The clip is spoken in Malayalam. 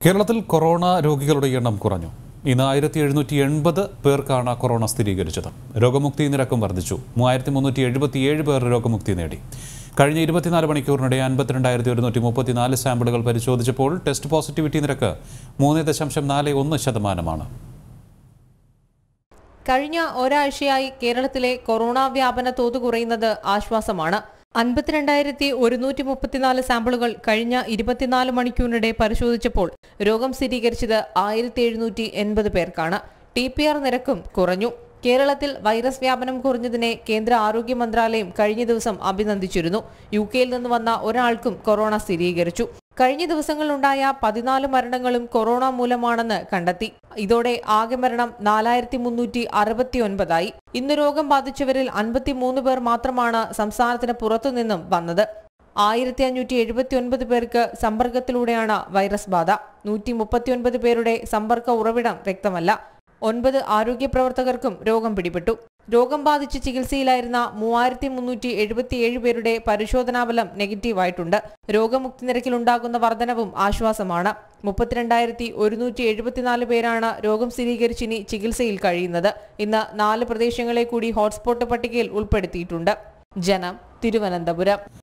കേരളത്തിൽ കൊറോണ രോഗികളുടെ എണ്ണം കുറഞ്ഞു ഇന്ന് ആയിരത്തി എഴുന്നൂറ്റി എൺപത് പേർക്കാണ് കൊറോണ സ്ഥിരീകരിച്ചത് രോഗമുക്തി നിരക്കും വർദ്ധിച്ചു മൂവായിരത്തി മുന്നൂറ്റി എഴുപത്തിയേഴ് പേർ രോഗമുക്തി നേടി കഴിഞ്ഞ ഇരുപത്തിനാല് മണിക്കൂറിനിടെ അൻപത്തിരണ്ടായിരത്തി ഒരുന്നൂറ്റി മുപ്പത്തിനാല് സാമ്പിളുകൾ പരിശോധിച്ചപ്പോൾ ടെസ്റ്റ് പോസിറ്റിവിറ്റി നിരക്ക് മൂന്ന് ദശാംശം നാല് ഒന്ന് ശതമാനമാണ് കഴിഞ്ഞ ഒരാഴ്ചയായി കേരളത്തിലെ കൊറോണ വ്യാപന തോത് കുറയുന്നത് ആശ്വാസമാണ് അൻപത്തിരണ്ടായിരത്തി ഒരുന്നൂറ്റി മുപ്പത്തിനാല് സാമ്പിളുകൾ കഴിഞ്ഞ ഇരുപത്തിനാല് മണിക്കൂറിനിടെ പരിശോധിച്ചപ്പോൾ രോഗം സ്ഥിരീകരിച്ചത് ആയിരത്തി എഴുന്നൂറ്റി എൺപത് പേർക്കാണ് ടി പി ആർ നിരക്കും കുറഞ്ഞു കേരളത്തിൽ വൈറസ് വ്യാപനം കുറഞ്ഞതിനെ കേന്ദ്ര ആരോഗ്യ മന്ത്രാലയം കഴിഞ്ഞ ദിവസം അഭിനന്ദിച്ചിരുന്നു യു കെയിൽ നിന്ന് വന്ന ഒരാൾക്കും കൊറോണ സ്ഥിരീകരിച്ചു കഴിഞ്ഞ ദിവസങ്ങളിലുണ്ടായ പതിനാല് മരണങ്ങളും കൊറോണ മൂലമാണെന്ന് കണ്ടെത്തി ഇതോടെ ആകെ മരണം നാലായിരത്തി മുന്നൂറ്റി അറുപത്തി ഒൻപതായി ഇന്ന് രോഗം ബാധിച്ചവരിൽ അൻപത്തിമൂന്ന് പേർ മാത്രമാണ് സംസ്ഥാനത്തിന് പുറത്തുനിന്നും വന്നത് ആയിരത്തി അഞ്ഞൂറ്റി എഴുപത്തി ഒൻപത് പേർക്ക് സമ്പർക്കത്തിലൂടെയാണ് വൈറസ് ബാധ നൂറ്റി മുപ്പത്തിയൊൻപത് പേരുടെ സമ്പർക്ക ഉറവിടം വ്യക്തമല്ല ഒൻപത് ആരോഗ്യ പ്രവർത്തകർക്കും രോഗം പിടിപെട്ടു രോഗം ബാധിച്ച് ചികിത്സയിലായിരുന്ന മൂവായിരത്തി മുന്നൂറ്റി എഴുപത്തിയേഴ് പേരുടെ പരിശോധനാഫലം നെഗറ്റീവായിട്ടുണ്ട് രോഗമുക്തി നിരക്കിലുണ്ടാകുന്ന വർധനവും ആശ്വാസമാണ് മുപ്പത്തിരണ്ടായിരത്തി ഒരുന്നൂറ്റി എഴുപത്തിനാല് പേരാണ് രോഗം സ്ഥിരീകരിച്ചിനി ചികിത്സയിൽ കഴിയുന്നത് ഇന്ന് നാല് പ്രദേശങ്ങളെ കൂടി ഹോട്ട്സ്പോട്ട് പട്ടികയിൽ ഉൾപ്പെടുത്തിയിട്ടുണ്ട് ജനം തിരുവനന്തപുരം